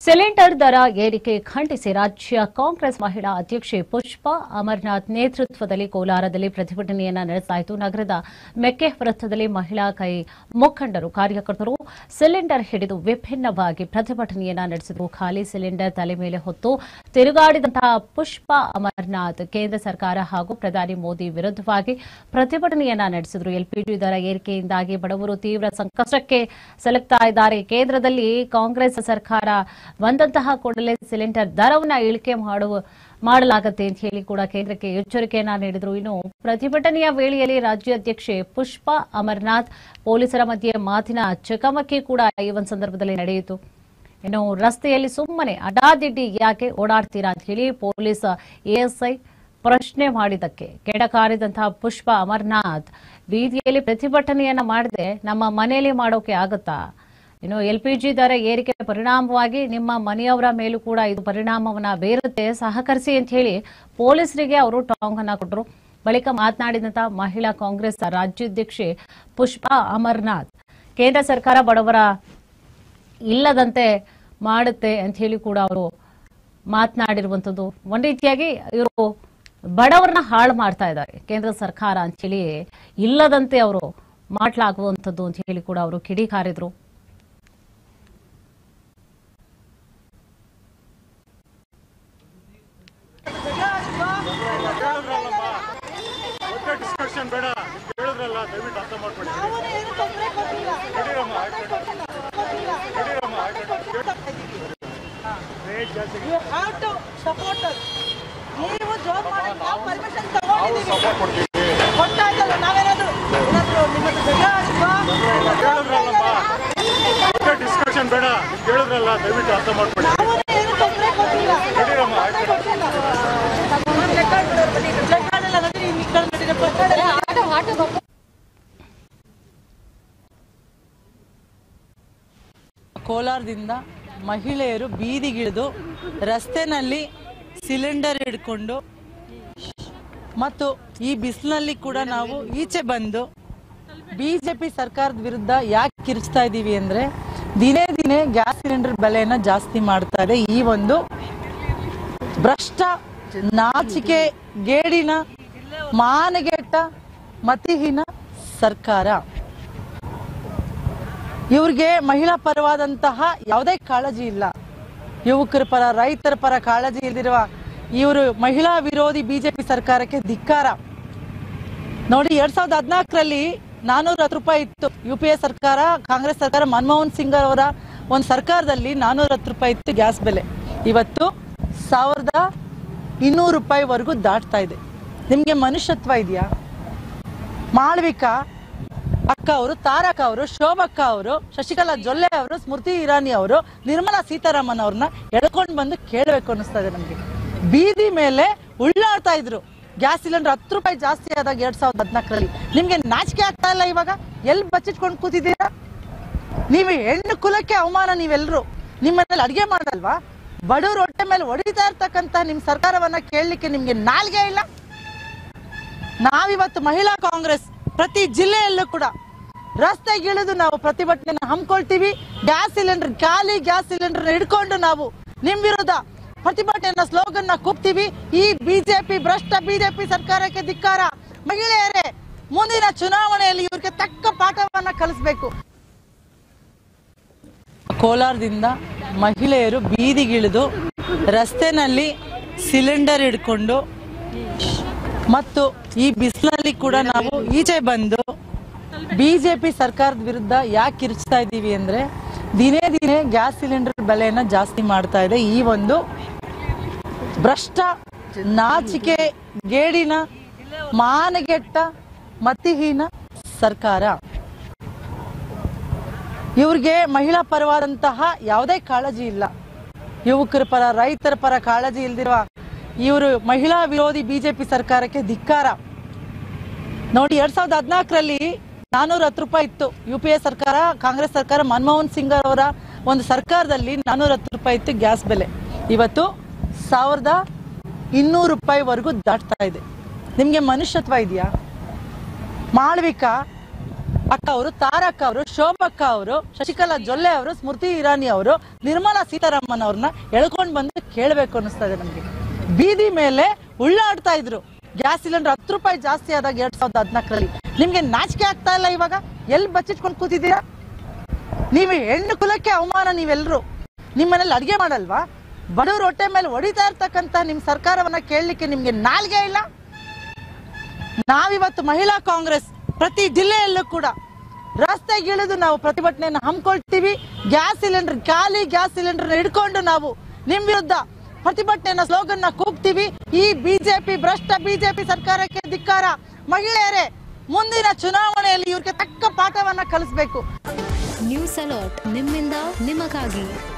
Cylinder ದರ ಏರಿಕೆ ಖಂಡಿಸಿ ರಾಜ್ಯ ಕಾಂಗ್ರೆಸ್ ಮಹಿಳಾ ಅಧ್ಯಕ್ಷೆ ಪುಷ್ಪಾ ಅಮರ್ನಾಥ್ ನೇತೃತ್ವದಲ್ಲಿ ಕೋಲಾರದಲ್ಲಿ ಪ್ರತಿಭಟನೆಯನ್ನ ನಡೆಸಲಾಯಿತು ನಗರದ ಮೆಕ್ಕೆ ವೃತ್ತದಲ್ಲಿ ಮಹಿಳಾ ಕೈ ಮುಖಂಡರು ಕಾರ್ಯಕರ್ತರು ಸಿಲಿಂಡರ್ ಹಿಡಿದು ವಿಭಿನ್ನವಾಗಿ ಪ್ರತಿಭಟನೆಯನ್ನ ನಡೆಸಿದರು ಖಾಲಿ ಸಿಲಿಂಡರ್ ತಲೆ ಮೇಲೆ ಹೊತ್ತು ತಿರುಗಾಡಿದಂತಹ ಪುಷ್ಪಾ ಅಮರ್ನಾಥ್ ಕೇಂದ್ರ ಸರ್ಕಾರ ಹಾಗೂ ಪ್ರಧಾನಿ ಮೋದಿ ವಿರುದ್ಧವಾಗಿ ಪ್ರತಿಭಟನೆಯನ್ನ ನಡೆಸಿದರು ಎಲ್ಪಿಜಿ ದರ ಏರಿಕೆಯಿಂದಾಗಿ ಬಡವರು ತೀವ್ರ ಸಂಕಷ್ಟಕ್ಕೆ ಸಿಲುಕ್ತಾ ಇದ್ದಾರೆ ಕೇಂದ್ರದಲ್ಲಿ ಕಾಂಗ್ರೆಸ್ ಸರ್ಕಾರ ಬಂದಂತಹ ಕೂಡಲೇ ಸಿಲಿಂಡರ್ ದರವನ್ನ ಇಳಿಕೆ ಮಾಡುವ ಮಾಡಲಾಗುತ್ತೆ ಅಂತ ಹೇಳಿ ಕೂಡ ಕೇಂದ್ರಕ್ಕೆ ಎಚ್ಚರಿಕೆಯನ್ನ ನೀಡಿದ್ರು ಇನ್ನು ಪ್ರತಿಭಟನೆಯ ವೇಳೆಯಲ್ಲಿ ರಾಜ್ಯಾಧ್ಯಕ್ಷೆ ಪುಷ್ಪಾ ಅಮರ್ನಾಥ್ ಪೊಲೀಸರ ಮಧ್ಯೆ ಮಾತಿನ ಚಕಮಕಿ ಕೂಡ ಈ ಒಂದು ಸಂದರ್ಭದಲ್ಲಿ ನಡೆಯಿತು ಇನ್ನು ರಸ್ತೆಯಲ್ಲಿ ಸುಮ್ಮನೆ ಅಡಾದಿಡ್ಡಿ ಯಾಕೆ ಓಡಾಡ್ತೀರಾ ಅಂತ ಹೇಳಿ ಪೊಲೀಸ್ ಎಎಸ್ಐ ಪ್ರಶ್ನೆ ಮಾಡಿದ್ದಕ್ಕೆ ಕೆಡಕಾರಿದಂತಹ ಪುಷ್ಪ ಅಮರ್ನಾಥ್ ಬೀದಿಯಲ್ಲಿ ಪ್ರತಿಭಟನೆಯನ್ನ ಮಾಡದೆ ನಮ್ಮ ಮನೆಯಲ್ಲಿ ಮಾಡೋಕೆ ಆಗುತ್ತಾ ಇನ್ನು ಎಲ್ಪಿಜಿ ದರ ಏರಿಕೆ ಪರಿಣಾಮವಾಗಿ ನಿಮ್ಮ ಮನೆಯವರ ಮೇಲೂ ಕೂಡ ಇದು ಪರಿಣಾಮವನ್ನ ಬೀರುತ್ತೆ ಸಹಕರಿಸಿ ಅಂತ ಹೇಳಿ ಪೊಲೀಸರಿಗೆ ಅವರು ಟಾಂಗ್ ಅನ್ನ ಕೊಟ್ಟರು ಬಳಿಕ ಮಾತನಾಡಿದಂತಹ ಮಹಿಳಾ ಕಾಂಗ್ರೆಸ್ ರಾಜ್ಯಾಧ್ಯಕ್ಷೆ ಪುಷ್ಪಾ ಅಮರ್ನಾಥ್ ಕೇಂದ್ರ ಸರ್ಕಾರ ಬಡವರ ಇಲ್ಲದಂತೆ ಮಾಡುತ್ತೆ ಅಂತ ಹೇಳಿ ಕೂಡ ಅವರು ಮಾತನಾಡಿರುವಂತದ್ದು ಒಂದ್ ರೀತಿಯಾಗಿ ಇವರು ಬಡವರನ್ನ ಹಾಳು ಮಾಡ್ತಾ ಇದ್ದಾರೆ ಕೇಂದ್ರ ಸರ್ಕಾರ ಅಂತ ಹೇಳಿ ಇಲ್ಲದಂತೆ ಅವರು ಮಾಡ್ಲಾಗುವಂಥದ್ದು ಅಂತ ಹೇಳಿ ಕೂಡ ಅವರು ಕಿಡಿಕಾರಿದ್ರು ಮತ್ತೆ ಡಿಸ್ಕಷನ್ ಬೇಡ ನಿಮ್ಗೆ ಹೇಳಿದ್ರಲ್ಲ ದಯವಿಟ್ಟು ಅರ್ಥ ಮಾಡ್ಕೊಳ್ಳಿ ನಡೀರಮ್ಮ ಆಯ್ತು ನಡೀರಮ್ಮ ಆಯ್ತು ರೇಟ್ ಜಾಸ್ತಿ You have to support us. ನೀವು ಜಾಬ್ ಮಾಡಕ್ಕೆ ನಾವು ಪರ್ಮಿಷನ್ ತಗೊಂಡಿದ್ದೀವಿ ಸಪೋರ್ಟ್ ಕೊಡ್ತೀವಿ ಕೊಡ್ತಾ ಇದ್ದಲ್ಲ ನಾವೇನಾದ್ರು ಏನಾದ್ರು ನಿಮ್ಮ ಹತ್ರ ಜಗಳ ಆಡಿದ್ವಾ? ಹೇಳಿದ್ರಲ್ಲಮ್ಮ ಮತ್ತೆ ಡಿಸ್ಕಷನ್ ಬೇಡ ನಿಮ್ಗೆ ಹೇಳಿದ್ರಲ್ಲ ದಯವಿಟ್ಟು ಅರ್ಥ ಮಾಡ್ಕೊಳ್ಳಿ ನಾವು ಏನು ತೊಂದ್ರೆ ಕೊಟ್ಟಿಲ್ಲ ನಡೀರಮ್ಮ ಆಯ್ತು ಜಗಳ ಎಲ್ಲ ನಡೀರಿ, ಈ ಕಡೆ ನಡೀರಪ್ಪ. ಕೋಲಾರದಿಂದ ಮಹಿಳೆಯರು ಬೀದಿಗಿಳಿದು ರಸ್ತೆನಲ್ಲಿ ಸಿಲಿಂಡರ್ ಹಿಡ್ಕೊಂಡು ಮತ್ತು ಈ ಬಿಸಿಲಿನಲ್ಲಿ ಕೂಡ ನಾವು ಈಚೆ ಬಂದು ಬಿಜೆಪಿ ಸರ್ಕಾರದ ವಿರುದ್ಧ ಯಾಕೆ ಕಿರ್ಚ್ತಾ ಇದ್ದೀವಿ ಅಂದ್ರೆ ದಿನೇ ದಿನೇ ಗ್ಯಾಸ್ ಸಿಲಿಂಡರ್ ಬೆಲೆಯನ್ನ ಜಾಸ್ತಿ ಮಾಡ್ತಾ ಇದೆ ಈ ಒಂದು ಭ್ರಷ್ಟ ನಾಚಿಕೆ ಗೇಡಿನ ಮಾನಗೆಟ್ಟ ಮತಿಹೀನ ಸರ್ಕಾರ ಇವ್ರಿಗೆ ಮಹಿಳಾ ಪರವಾದಂತಹ ಯಾವುದೇ ಕಾಳಜಿ ಇಲ್ಲ ಯುವಕರ ಪರ ರೈತರ ಪರ ಕಾಳಜಿ ಇಲ್ದಿರುವ ಇವರು ಮಹಿಳಾ ವಿರೋಧಿ ಬಿಜೆಪಿ ಸರ್ಕಾರಕ್ಕೆ ಧಿಕ್ಕಾರ ನೋಡಿ ಎರಡ್ ಸಾವಿರದ ಹದಿನಾಲ್ಕರಲ್ಲಿ ನಾನೂರ ಹತ್ತು ರೂಪಾಯಿ ಇತ್ತು ಯು ಪಿ ಎ ಸರ್ಕಾರ ಕಾಂಗ್ರೆಸ್ ಸರ್ಕಾರ ಮನಮೋಹನ್ ಸಿಂಗ್ ಅವರ ಒಂದು ಸರ್ಕಾರದಲ್ಲಿ ನಾನೂರ ಹತ್ತು ರೂಪಾಯಿ ಇತ್ತು ಗ್ಯಾಸ್ ಬೆಲೆ ಇವತ್ತು ಸಾವಿರದ ಇನ್ನೂರು ರೂಪಾಯಿವರೆಗೂ ದಾಟ್ತಾ ಇದೆ ನಿಮ್ಗೆ ಮನುಷ್ಯತ್ವ ಇದೆಯಾ ಮಾಳ್ವಿಕಾ ಅಕ್ಕ ಅವರು ತಾರಕ ಅವರು ಶೋಭಕ್ಕ ಅವರು ಶಶಿಕಲಾ ಜೊಲ್ಲೆ ಅವರು ಸ್ಮೃತಿ ಇರಾನಿ ಅವರು ನಿರ್ಮಲಾ ಸೀತಾರಾಮನ್ ಅವ್ರನ್ನ ಎಳ್ಕೊಂಡು ಬಂದು ಕೇಳಬೇಕು ಅನ್ನಿಸ್ತಾ ಇದೆ ನಮ್ಗೆ ಬೀದಿ ಮೇಲೆ ಉಳ್ಳಾಡ್ತಾ ಇದ್ರು ಗ್ಯಾಸ್ ಸಿಲಿಂಡರ್ ಹತ್ತು ರೂಪಾಯಿ ಜಾಸ್ತಿ ಆದಾಗ ಎರಡ್ ಸಾವಿರದ ಹದಿನಾಲ್ಕರಲ್ಲಿ ನಿಮ್ಗೆ ನಾಚಿಕೆ ಆಗ್ತಾ ಇಲ್ಲ ಇವಾಗ ಎಲ್ಲಿ ಬಚ್ಚಿಟ್ಕೊಂಡು ಕೂತಿದ್ದೀರಾ ನೀವು ಹೆಣ್ಣು ಕುಲಕ್ಕೆ ಅವಮಾನ ನೀವೆಲ್ಲರೂ ನಿಮ್ಮನೇಲಿ ಅಡಿಗೆ ಮಾಡಲ್ವಾ ಬಡವ್ರ ಹೊಟ್ಟೆ ಮೇಲೆ ಹೊಡಿತಾ ಇರ್ತಕ್ಕಂತ ನಿಮ್ ಸರ್ಕಾರವನ್ನ ಕೇಳಲಿಕ್ಕೆ ನಿಮ್ಗೆ ನಾಲ್ಗೆ ಇಲ್ಲ ನಾವಿವತ್ತು ಮಹಿಳಾ ಕಾಂಗ್ರೆಸ್ ಪ್ರತಿ ಜಿಲ್ಲೆಯಲ್ಲೂ ಕೂಡ ರಸ್ತೆಗಿಳಿದು ನಾವು ಪ್ರತಿಭಟನೆ ಹಮ್ಮಿಕೊಳ್ತೀವಿ ಗ್ಯಾಸ್ ಸಿಲಿಂಡರ್ ಖಾಲಿ ಗ್ಯಾಸ್ ಸಿಲಿಂಡರ್ ಹಿಡ್ಕೊಂಡು ನಾವು ನಿಮ್ ವಿರುದ್ಧ ಪ್ರತಿಭಟನೆಯನ್ನ ಸ್ಲೋಗನ್ ಕೂಗ್ತೀವಿ ಈ ಬಿಜೆಪಿ ಭ್ರಷ್ಟ ಬಿಜೆಪಿ ಸರ್ಕಾರಕ್ಕೆ ಧಿಕ್ಕಾರ ಮಹಿಳೆಯರೇ ಮುಂದಿನ ಚುನಾವಣೆಯಲ್ಲಿ ಇವ್ರಿಗೆ ತಕ್ಕ ಪಾಠವನ್ನ ಕಲಿಸ್ಬೇಕು ಕೋಲಾರದಿಂದ ಮಹಿಳೆಯರು ಬೀದಿಗಿಳಿದು ರಸ್ತೆನಲ್ಲಿ ಸಿಲಿಂಡರ್ ಹಿಡ್ಕೊಂಡು ಮತ್ತು ಈ ಬಿಸಿಲಿನಲ್ಲಿ ಕೂಡ ನಾವು ಈಚೆ ಬಂದು ಬಿಜೆಪಿ ಸರ್ಕಾರದ ವಿರುದ್ಧ ಯಾಕೆ ಕಿರ್ಚ್ತಾ ಇದ್ದೀವಿ ಅಂದ್ರೆ ದಿನೇ ದಿನೇ ಗ್ಯಾಸ್ ಸಿಲಿಂಡರ್ ಬೆಲೆಯನ್ನ ಜಾಸ್ತಿ ಮಾಡ್ತಾ ಇದೆ ಈ ಒಂದು ಭ್ರಷ್ಟ ನಾಚಿಕೆ ಗೇಡಿನ ಮಾನಗೆಟ್ಟ ಮತಿಹೀನ ಸರ್ಕಾರ ಇವ್ರಿಗೆ ಮಹಿಳಾ ಪರವಾದಂತಹ ಯಾವುದೇ ಕಾಳಜಿ ಇಲ್ಲ ಯುವಕರ ಪರ ರೈತರ ಪರ ಕಾಳಜಿ ಇಲ್ದಿರುವ ಇವರು ಮಹಿಳಾ ವಿರೋಧಿ ಬಿಜೆಪಿ ಸರ್ಕಾರಕ್ಕೆ ಧಿಕ್ಕಾರ ನೋಡಿ ಎರಡ್ ಸಾವಿರದ ಹದಿನಾಲ್ಕರಲ್ಲಿ ನಾನೂರ ಹತ್ತು ರೂಪಾಯಿ ಇತ್ತು ಯು ಪಿ ಎ ಸರ್ಕಾರ ಕಾಂಗ್ರೆಸ್ ಸರ್ಕಾರ ಮನಮೋಹನ್ ಸಿಂಗ್ ಅವರ ಒಂದು ಸರ್ಕಾರದಲ್ಲಿ ನಾನೂರ ಹತ್ತು ರೂಪಾಯಿ ಇತ್ತು ಗ್ಯಾಸ್ ಬೆಲೆ ಇವತ್ತು ಸಾವಿರದ ಇನ್ನೂರು ರೂಪಾಯಿವರೆಗೂ ದಾಟ್ತಾ ಇದೆ ನಿಮ್ಗೆ ಮನುಷ್ಯತ್ವ ಇದೆಯಾ ಮಾಳ್ವಿಕಾ ಅಕ್ಕ ಅವರು ತಾರಕ್ಕ ಅವರು ಶೋಭಕ್ಕ ಅವರು ಶಶಿಕಲಾ ಜೊಲ್ಲೆ ಅವರು ಸ್ಮೃತಿ ಇರಾನಿ ಅವರು ನಿರ್ಮಲಾ ಸೀತಾರಾಮನ್ ಅವ್ರನ್ನ ಎಳ್ಕೊಂಡ್ ಬಂದು ಕೇಳಬೇಕು ಅನಿಸ್ತಾ ಇದೆ ನಮ್ಗೆ ಬೀದಿ ಮೇಲೆ ಉಳ್ಳಾಡ್ತಾ ಇದ್ರು ಗ್ಯಾಸ್ ಸಿಲಿಂಡರ್ ಹತ್ತು ರೂಪಾಯಿ ಜಾಸ್ತಿ ಆದಾಗ ಎರಡ್ ಸಾವಿರದ ಹದಿನಾಲ್ಕರಲ್ಲಿ ನಿಮ್ಗೆ ನಾಚಿಕೆ ಆಗ್ತಾ ಇಲ್ಲ ಇವಾಗ ಎಲ್ಲಿ ಬಚ್ಚಿಟ್ಕೊಂಡು ಕೂತಿದ್ದೀರಾ ನೀವು ಹೆಣ್ಣು ಕುಲಕ್ಕೆ ಅವಮಾನ ನೀವೆಲ್ಲರೂ ನಿಮ್ಮನೇಲಿ ಅಡಿಗೆ ಮಾಡಲ್ವಾ ಬಡವ್ರ ಹೊಟ್ಟೆ ಮೇಲೆ ಹೊಡಿತಾ ಇರ್ತಕ್ಕಂತ ನಿಮ್ ಸರ್ಕಾರವನ್ನ ಕೇಳಲಿಕ್ಕೆ ನಿಮ್ಗೆ ನಾಲ್ಗೆ ಇಲ್ಲ ನಾವಿವತ್ತು ಮಹಿಳಾ ಕಾಂಗ್ರೆಸ್ ಪ್ರತಿ ಜಿಲ್ಲೆಯಲ್ಲೂ ಕೂಡ ರಸ್ತೆಗಿಳಿದು ನಾವು ಪ್ರತಿಭಟನೆಯನ್ನು ಹಮ್ಮಿಕೊಳ್ತೀವಿ ಗ್ಯಾಸ್ ಸಿಲಿಂಡರ್ ಖಾಲಿ ಗ್ಯಾಸ್ ಸಿಲಿಂಡರ್ ಹಿಡ್ಕೊಂಡು ನಾವು ನಿಮ್ ವಿರುದ್ಧ ಪ್ರತಿಭಟನೆಯನ್ನ ಸ್ಲೋಗನ್ ನ ಕೂಗ್ತೀವಿ ಈ ಬಿಜೆಪಿ ಭ್ರಷ್ಟ ಬಿಜೆಪಿ ಸರ್ಕಾರಕ್ಕೆ ಧಿಕ್ಕಾರ ಮಹಿಳೆಯರೇ ಮುಂದಿನ ಚುನಾವಣೆಯಲ್ಲಿ ಇವ್ರಿಗೆ ತಕ್ಕ ಪಾಠವನ್ನ ಕಲಿಸ್ಬೇಕು ನ್ಯೂಸ್ ಅಲರ್ಟ್ ನಿಮ್ಮಿಂದ ನಿಮಗಾಗಿ